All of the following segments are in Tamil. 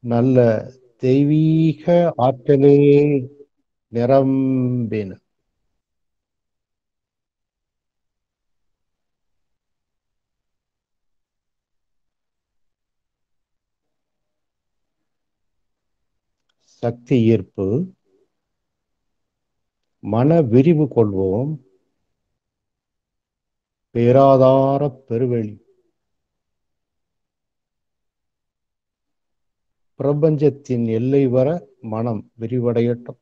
நல்ல தெய்வீக ஆற்றலே நிரம்பின சக்தி ஈர்ப்பு மன விரிவு கொள்வோம் பேராதார பெருவெளி பிரபஞ்சத்தின் எல்லை வர மனம் விரிவடையட்டும்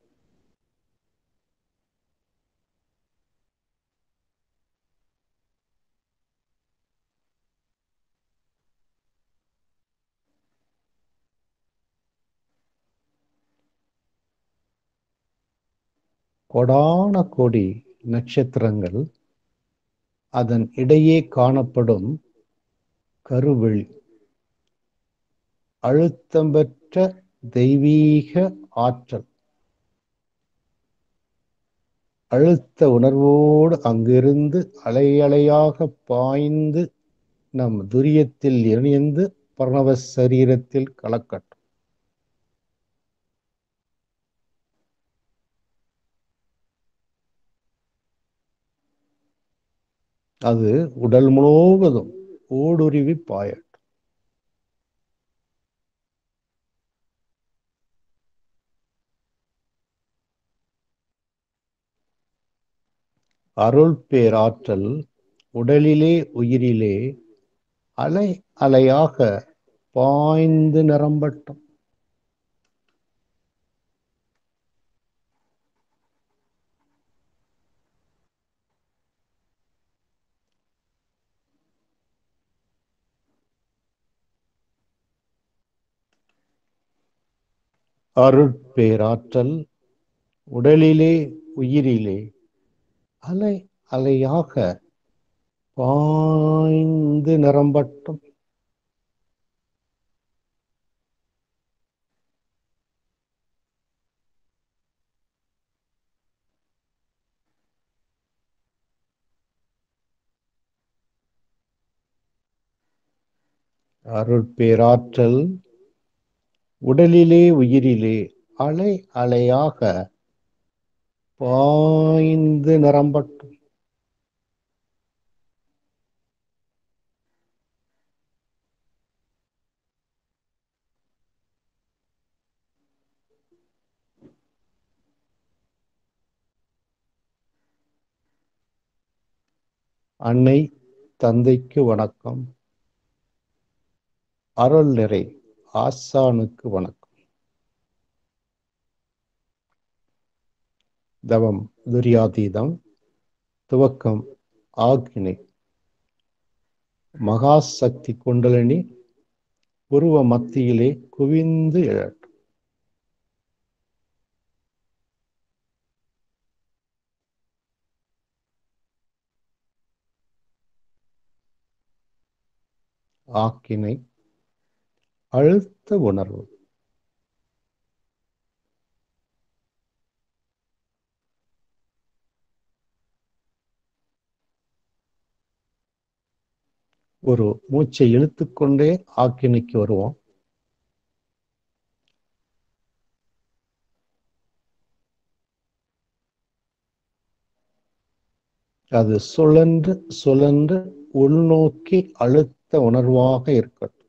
கொடான கோடி நட்சத்திரங்கள் அதன் இடையே காணப்படும் கருவெளி அழுத்தம் பெற்ற தெய்வீக ஆற்றல் அழுத்த உணர்வோடு அங்கிருந்து அலை அலையாக பாய்ந்து நம் துரியத்தில் இணைந்து பிரணவ சரீரத்தில் கலக்கட்டும் அது உடல் முழுவதும் ஊடுருவி பாயட்டும் அருள் பேராற்றல் உடலிலே உயிரிலே அலை அலையாக பாய்ந்து நிரம்பட்டும் அருட்பேராற்றல் உடலிலே உயிரிலே அலை அலையாக பாய்ந்து நிரம்பட்டும் அருட்பேராற்றல் உடலிலே உயிரிலே அலை அலையாக பாய்ந்து நிரம்பட்டும் அன்னை தந்தைக்கு வணக்கம் அருள் நிறை ஆசானுக்கு வணக்கம் தவம் துரியாதீதம் துவக்கம் ஆக்னி மகாசக்தி குண்டலினி உருவ மத்தியிலே குவிந்து எழட்டும் ஆக்கினை அழுத்த உணர்வு ஒரு மூச்சை இழுத்துக்கொண்டே ஆக்கினைக்கு வருவோம் அது சுழன்று சுழன்று உள்நோக்கி அழுத்த உணர்வாக இருக்கட்டும்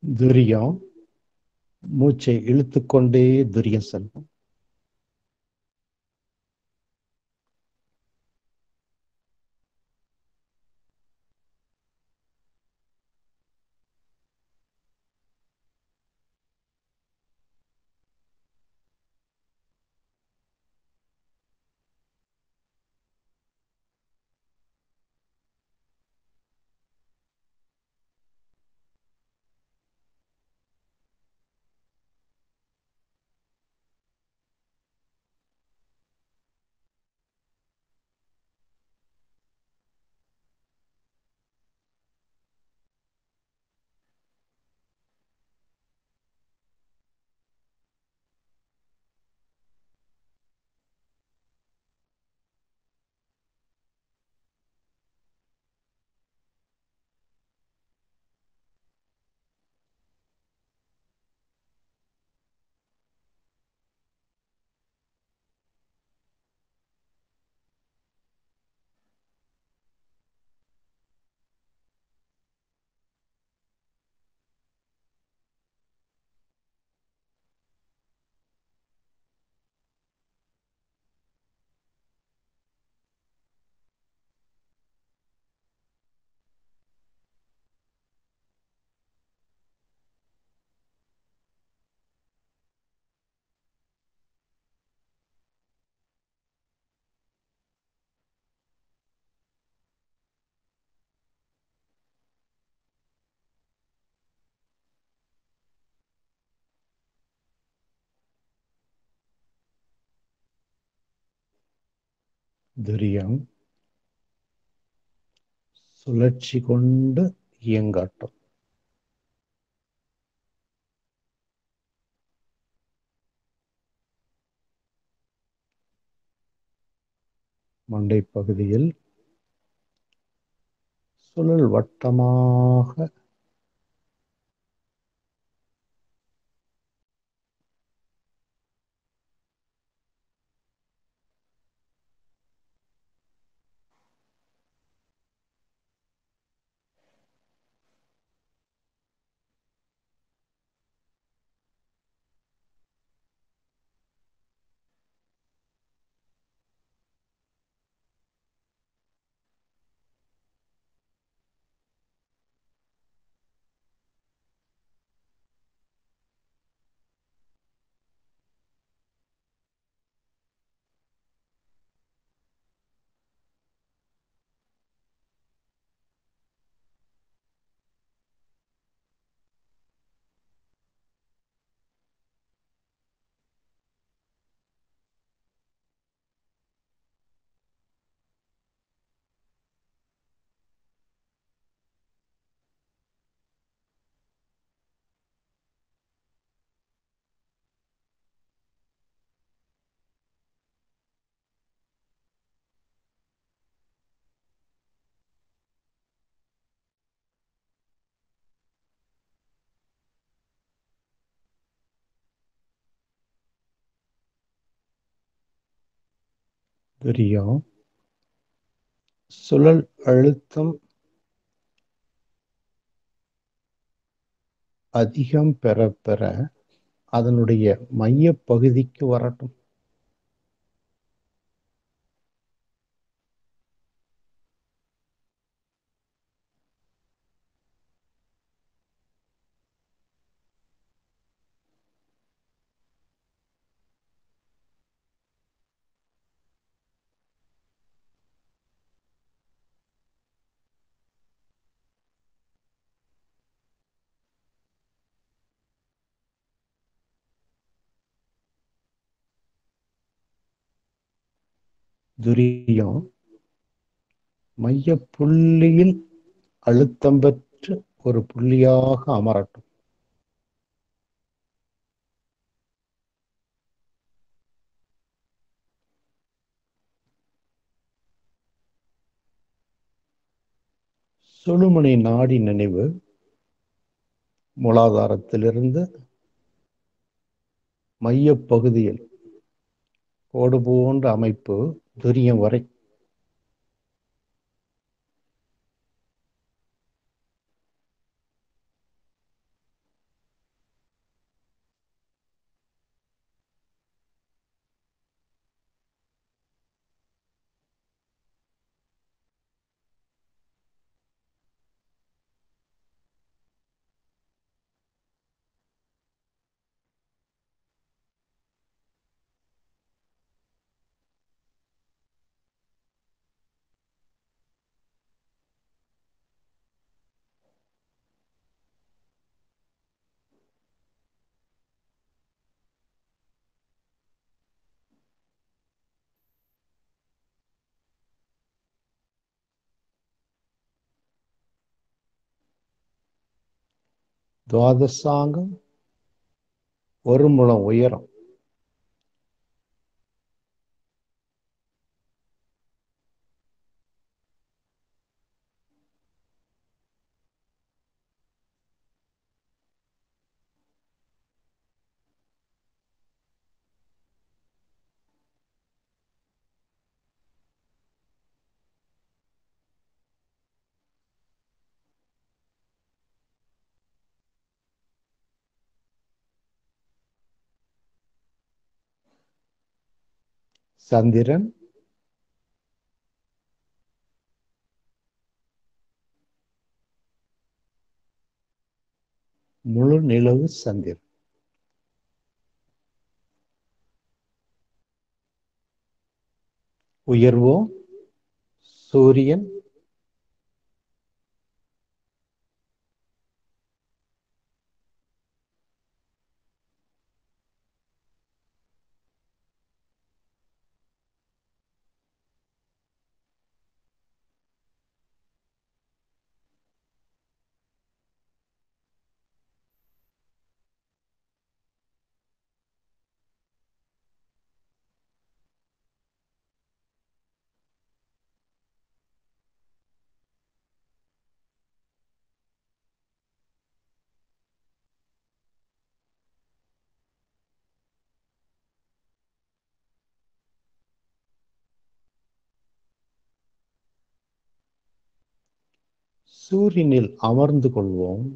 துரியம் மூச்சை இழுத்துக்கொண்டே துரியம் செல்வம் துரியம் சுழற்சி கொண்டு இயங்காட்டும் மண்டை பகுதியில் சுழல் வட்டமாக துரியம் சுழல் அழுத்தம் அதிகம் பெற பெற அதனுடைய மைய பகுதிக்கு வரட்டும் துரியம் மைய புள்ளியில் அழுத்தம் பெற்று ஒரு புள்ளியாக அமரட்டும் சுழுமுனை நாடி நினைவு மூலாதாரத்திலிருந்து மையப் பகுதியில் கோடு போன்ற அமைப்பு துரியம் வரை துவாதசாங்கம் ஒரு முழம் உயரம் சந்திரன் முழு நிலவு சந்திரன் உயர்வோம் சூரியன் சூரியனில் அமர்ந்து கொள்வோம்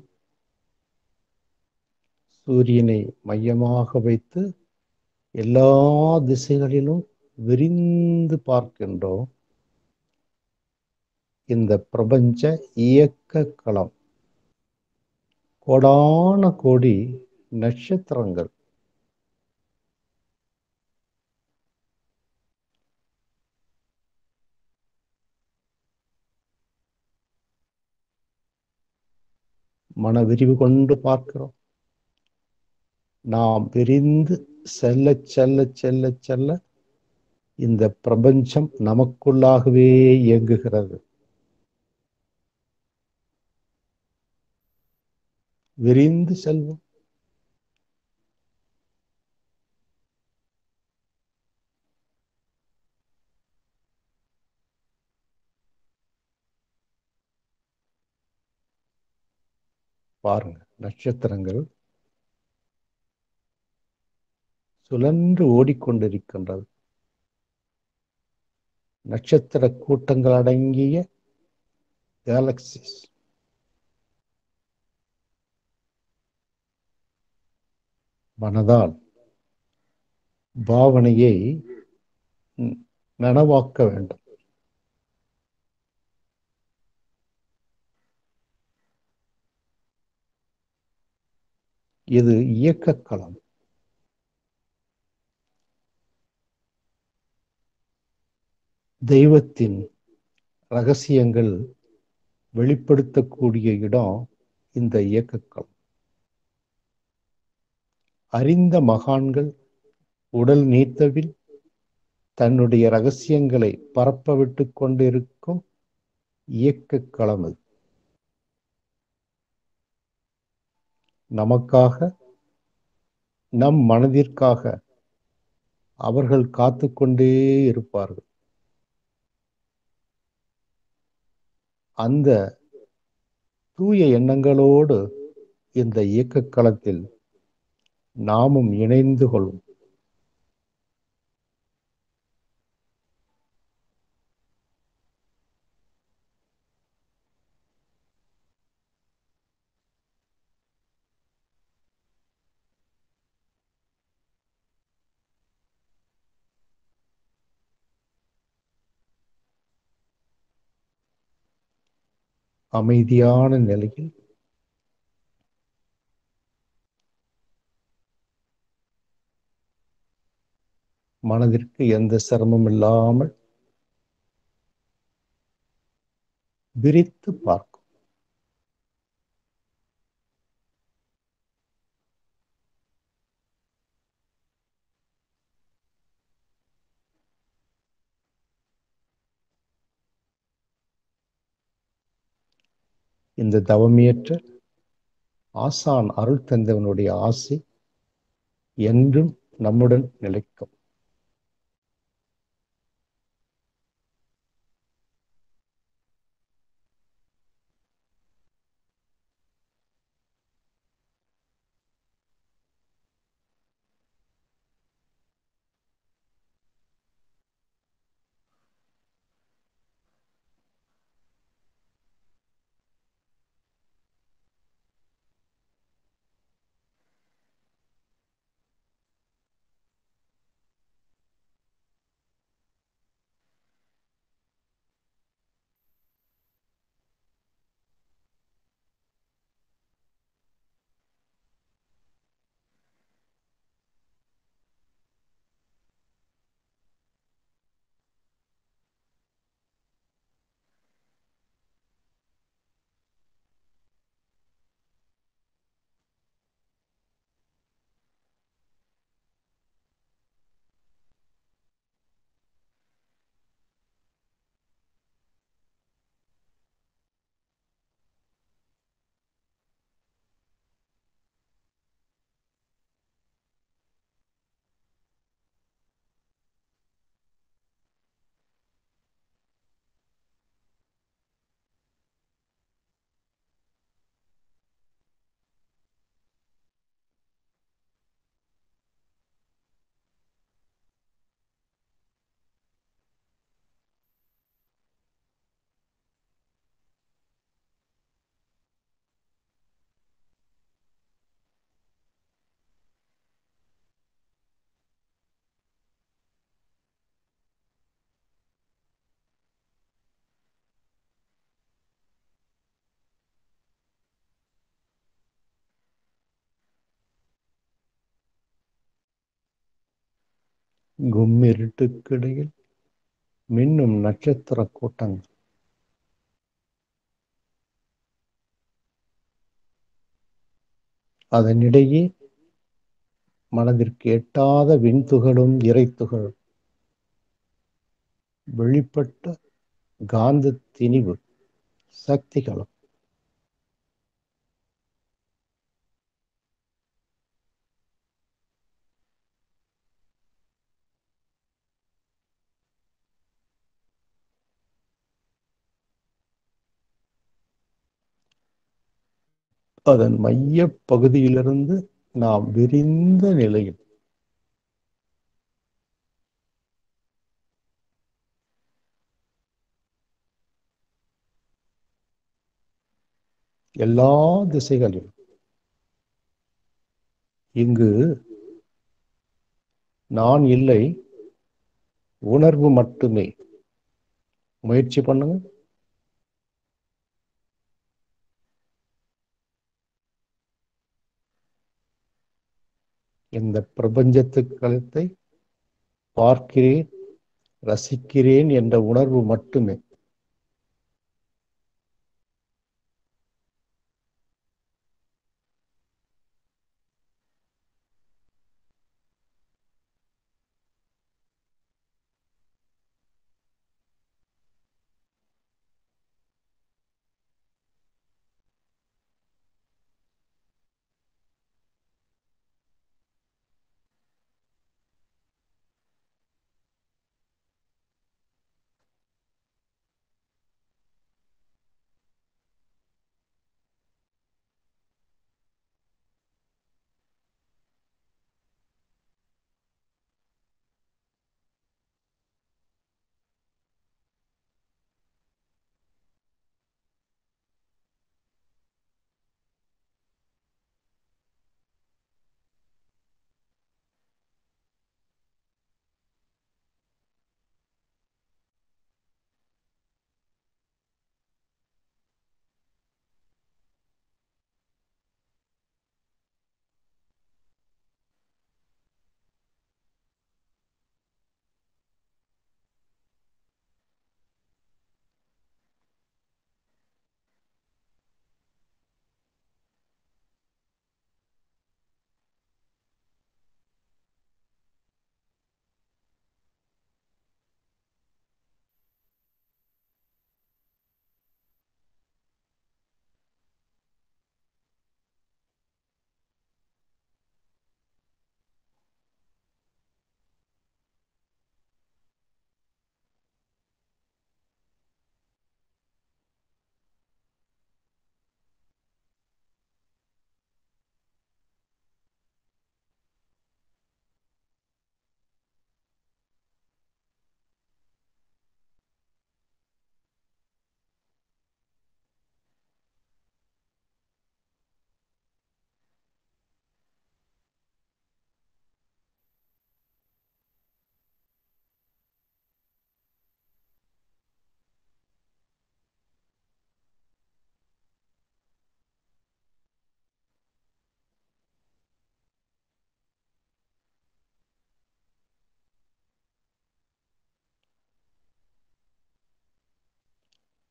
சூரியனை மையமாக வைத்து எல்லா திசைகளிலும் விரிந்து பார்க்கின்றோம் இந்த பிரபஞ்ச இயக்க களம் கோடான கோடி நட்சத்திரங்கள் மன விரிவு கொண்டு பார்க்கிறோம் நாம் விரிந்து செல்ல செல்ல செல்ல செல்ல இந்த பிரபஞ்சம் நமக்குள்ளாகவே இயங்குகிறது விரிந்து செல்வோம் பாருங்க நட்சத்திரங்கள் சுழன்று ஓடிக்கொண்டிருக்கின்றது நட்சத்திர கூட்டங்கள் அடங்கிய கேலக்சிஸ் மனதால் பாவனையை நனவாக்க வேண்டும் இது இயக்க களம் தெய்வத்தின் ரகசியங்கள் வெளிப்படுத்தக்கூடிய இடம் இந்த இயக்கக்களம் அறிந்த மகான்கள் உடல் நீத்தவில் தன்னுடைய ரகசியங்களை பரப்ப விட்டு கொண்டிருக்கும் இயக்க களம் அது நமக்காக நம் மனதிற்காக அவர்கள் காத்து கொண்டே இருப்பார்கள் அந்த தூய எண்ணங்களோடு இந்த இயக்க களத்தில் நாமும் இணைந்து கொள்வோம் அமைதியான நிலையில் மனதிற்கு எந்த சிரமம் இல்லாமல் விரித்து பார்க்கும் இந்த தவமியற்ற ஆசான் அருள் தந்தவனுடைய ஆசை என்றும் நம்முடன் நிலைக்கும் கும்மிருட்டுக்கிடையில் மின்னும் நட்சத்திர கூட்டங்கள் அதனிடையே மனதிற்கு எட்டாத விண்துகளும் இறைத்துகளும் வெளிப்பட்ட காந்த திணிவு சக்திகளும் அதன் மைய பகுதியிலிருந்து நாம் விரிந்த நிலையில் எல்லா திசைகளிலும் இங்கு நான் இல்லை உணர்வு மட்டுமே முயற்சி பண்ணுங்க இந்த பிரபஞ்சத்துக்களத்தை பார்க்கிறேன் ரசிக்கிறேன் என்ற உணர்வு மட்டுமே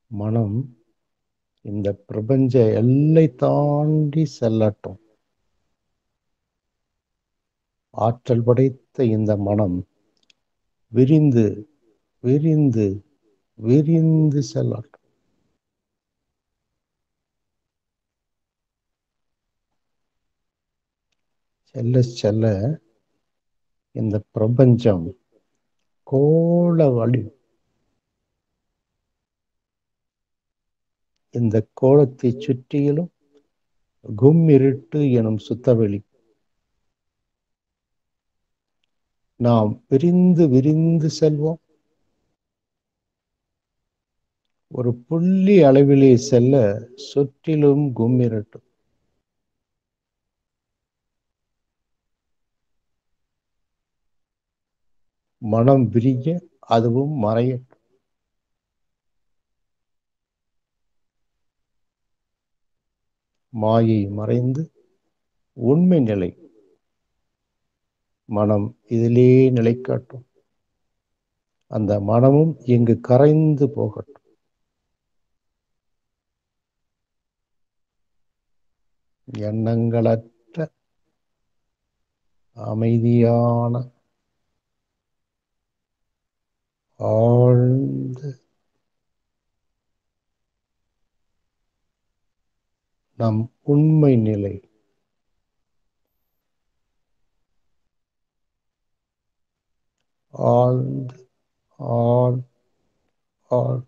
மனம் இந்த பிரபஞ்ச எல்லை தாண்டி செல்லட்டும் ஆற்றல் படைத்த இந்த மனம் விரிந்து விரிந்து விரிந்து செல்லட்டும் செல்ல செல்ல இந்த பிரபஞ்சம் கோள வழி இந்த கோலத்தை சுற்றியிலும் கும் இருட்டு எனும் சுத்தவெளி நாம் விரிந்து விரிந்து செல்வோம் ஒரு புள்ளி அளவிலே செல்ல சுற்றிலும் கும் இருட்டும் மனம் விரிய அதுவும் மறையட்டும் மாயை மறைந்து உண்மை நிலை மனம் இதிலே நிலை காட்டும் அந்த மனமும் இங்கு கரைந்து போகட்டும் எண்ணங்களற்ற அமைதியான ஆழ்ந்த நம் உண்மை நிலை ஆழ்ந்து ஆழ் ஆழ்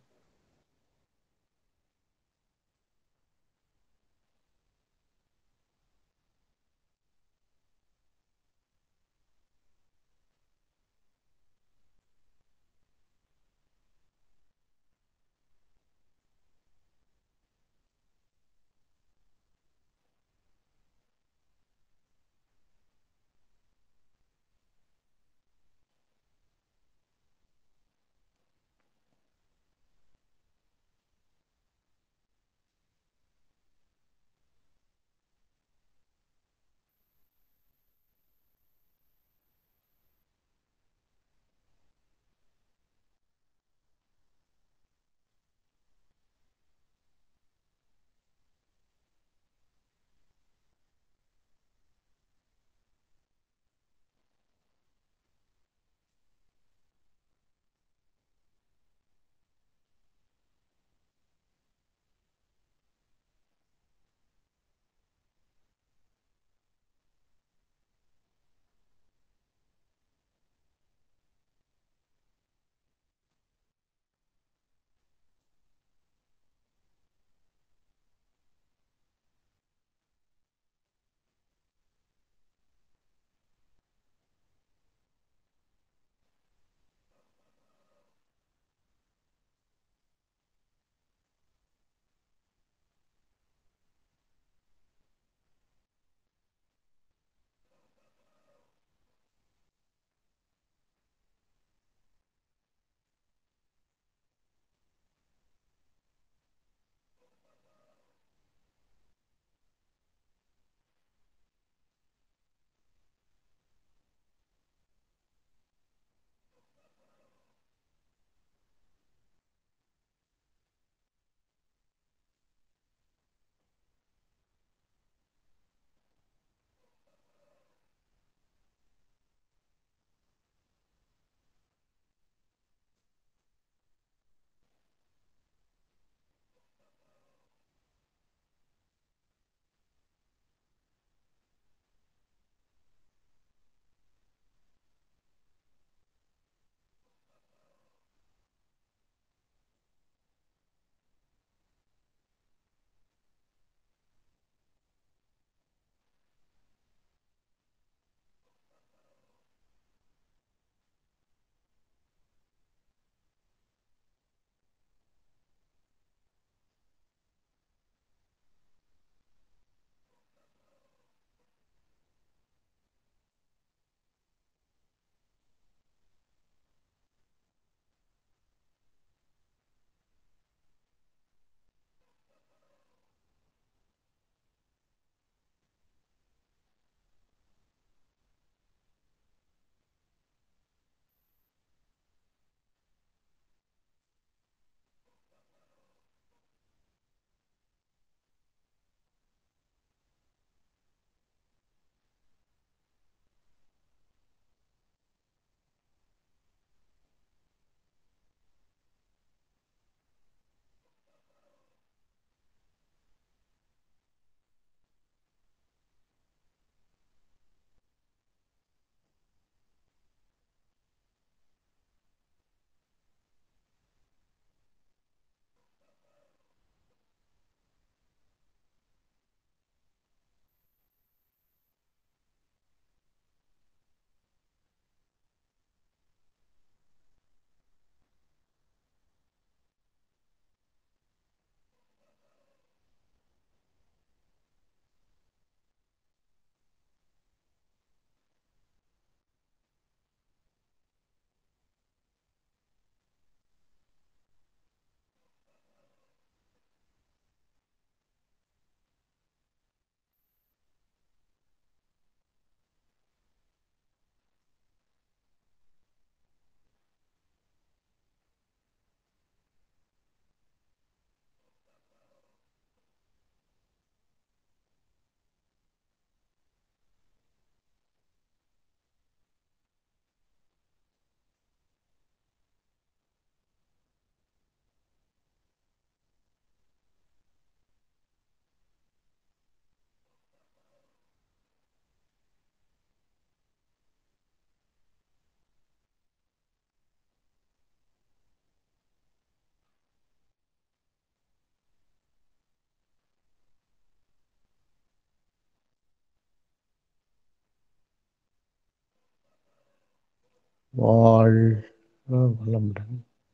வாழ்க வளமுடன்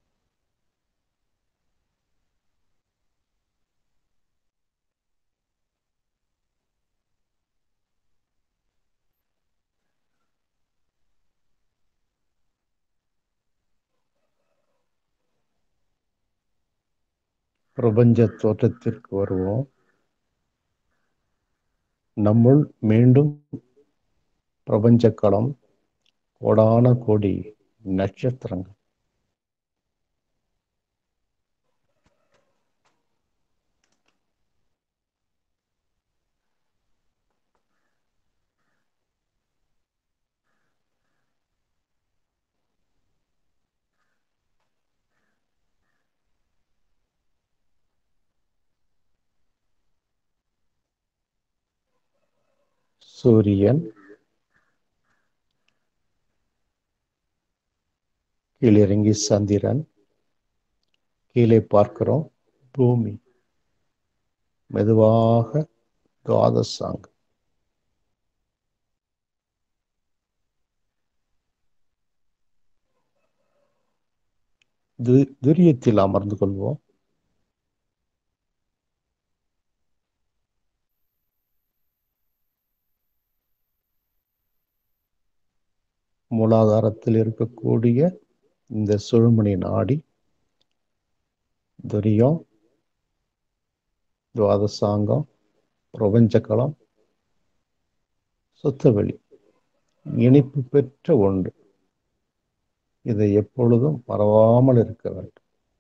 பிரபஞ்ச தோற்றத்திற்கு வருவோம் நம்முள் மீண்டும் பிரபஞ்ச களம் கோடான கோடி நட்சத்திரங்கள் சூரியன் கீழிறங்கி சந்திரன் கீழே பார்க்கிறோம் பூமி மெதுவாக துவாதசாங்கம் து- துரியத்தில் அமர்ந்து கொள்வோம் மூலாதாரத்தில் இருக்கக்கூடிய இந்த சுழுமணி நாடி துரியம் துவாதசாங்கம் பிரபஞ்சக்களம் சுத்தவெளி இனிப்பு பெற்ற ஒன்று இதை எப்பொழுதும் மறவாமல் இருக்க வேண்டும்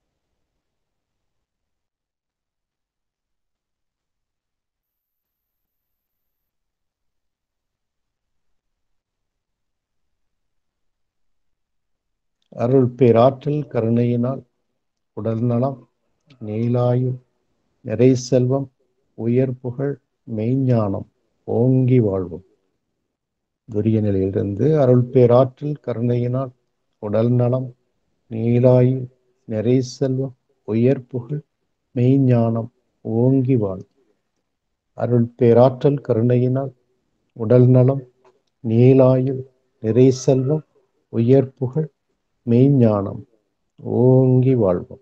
அருள் பேராற்றல் கருணையினால் உடல் நலம் நீலாயுள் நிறை செல்வம் உயர் புகழ் மெய்ஞானம் ஓங்கி வாழ்வும் துரிய நிலையிலிருந்து அருள் பேராற்றல் கருணையினால் உடல் நலம் நீலாயுள் நிறை செல்வம் உயர் புகழ் மெய்ஞானம் ஓங்கி வாழ் அருள் பேராற்றல் கருணையினால் உடல் நலம் நீலாயுள் நிறை செல்வம் உயர் புகழ் மெய்ஞானம் ஓங்கி வாழ்வோம்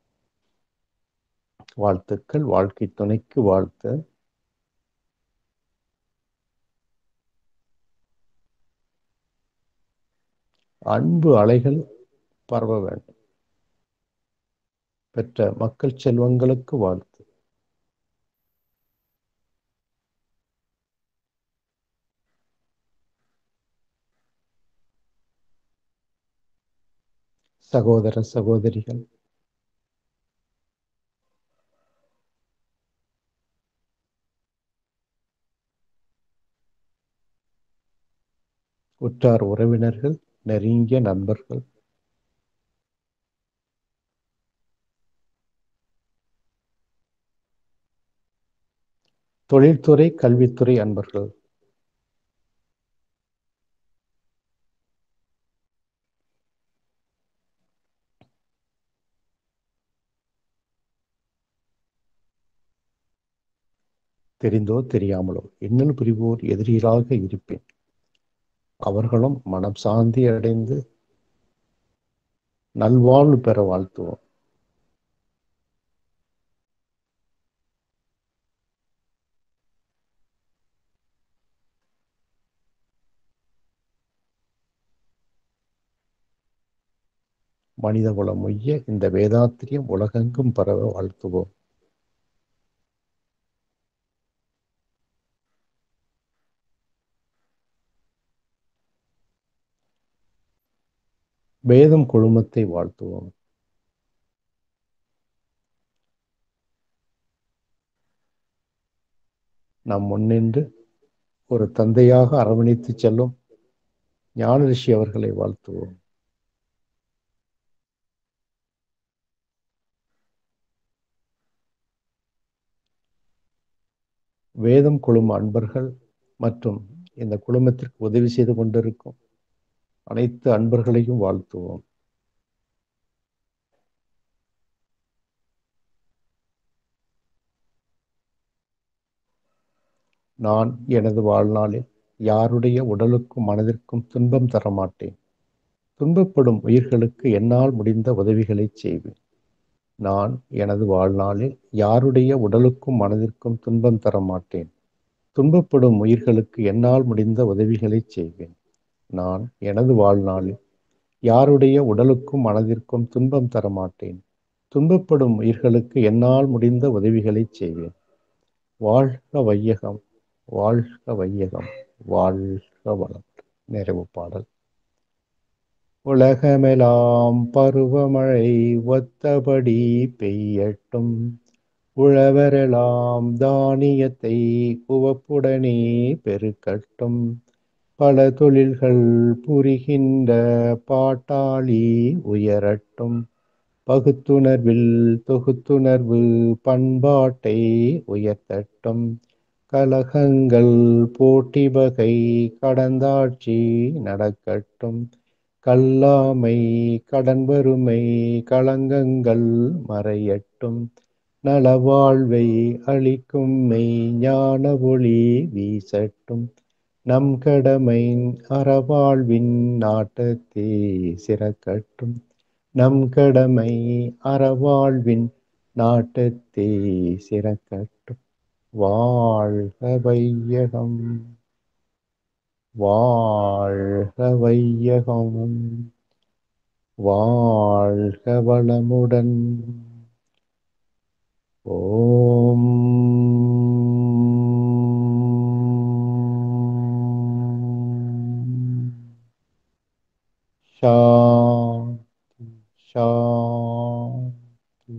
வாழ்த்துக்கள் வாழ்க்கை துணைக்கு வாழ்த்து அன்பு அலைகள் பரவ வேண்டும் பெற்ற மக்கள் செல்வங்களுக்கு வாழ்த்து சகோதர சகோதரிகள் உற்றார் உறவினர்கள் நெருங்கிய நண்பர்கள் தொழில்துறை கல்வித்துறை அன்பர்கள் தெரிந்தோ தெரியாமலோ இன்னல் புரிவோர் எதிரிகளாக இருப்பேன் அவர்களும் மனம் சாந்தி அடைந்து நல்வாழ்வு பெற வாழ்த்துவோம் மனித குலம் மொய்ய இந்த வேதாத்திரியம் உலகெங்கும் பரவ வாழ்த்துவோம் வேதம் குழுமத்தை வாழ்த்துவோம் நம் முன்னின்று ஒரு தந்தையாக அரவணைத்து செல்லும் ஞான ரிஷி அவர்களை வாழ்த்துவோம் வேதம் குழும அன்பர்கள் மற்றும் இந்த குழுமத்திற்கு உதவி செய்து கொண்டிருக்கும் அனைத்து அன்பர்களையும் வாழ்த்துவோம் நான் எனது வாழ்நாளில் யாருடைய உடலுக்கும் மனதிற்கும் துன்பம் தர மாட்டேன் துன்பப்படும் உயிர்களுக்கு என்னால் முடிந்த உதவிகளை செய்வேன் நான் எனது வாழ்நாளில் யாருடைய உடலுக்கும் மனதிற்கும் துன்பம் தர மாட்டேன் துன்பப்படும் உயிர்களுக்கு என்னால் முடிந்த உதவிகளை செய்வேன் நான் எனது வாழ்நாளில் யாருடைய உடலுக்கும் மனதிற்கும் துன்பம் தர மாட்டேன் துன்பப்படும் உயிர்களுக்கு என்னால் முடிந்த உதவிகளை செய்வேன் வாழ்க வையகம் வாழ்க வையகம் வாழ்க வளம் நிறைவு பாடல் உலகமெல்லாம் பருவமழை ஒத்தபடி பெய்யட்டும் உழவரெல்லாம் தானியத்தை உவப்புடனே பெருக்கட்டும் பல தொழில்கள் புரிகின்ற பாட்டாளி உயரட்டும் பகுத்துணர்வில் தொகுத்துணர்வு பண்பாட்டை உயர்த்தட்டும் கலகங்கள் போட்டி வகை கடந்தாட்சி நடக்கட்டும் கல்லாமை கடன் வறுமை களங்கங்கள் மறையட்டும் நலவாழ்வை அளிக்கும் மெய் ஞான ஒளி வீசட்டும் நம் கடமை அறவாழ்வின் நாட்டத்தே சிறக்கட்டும் நம் கடமை அறவாழ்வின் நாட்டத்தே சிறக்கட்டும் வாழ்க வையகம் வாழ்க வையகம் வாழ்க வளமுடன் ஓம் சாந்தி சாந்தி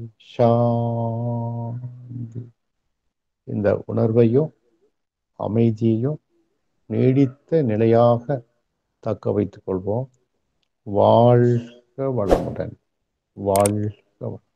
சாந்தி இந்த உணர்வையும் அமைதியையும் நீடித்த நிலையாக தக்க வைத்துக் கொள்வோம் வாழ்க வளமுடன் வாழ்க வளம்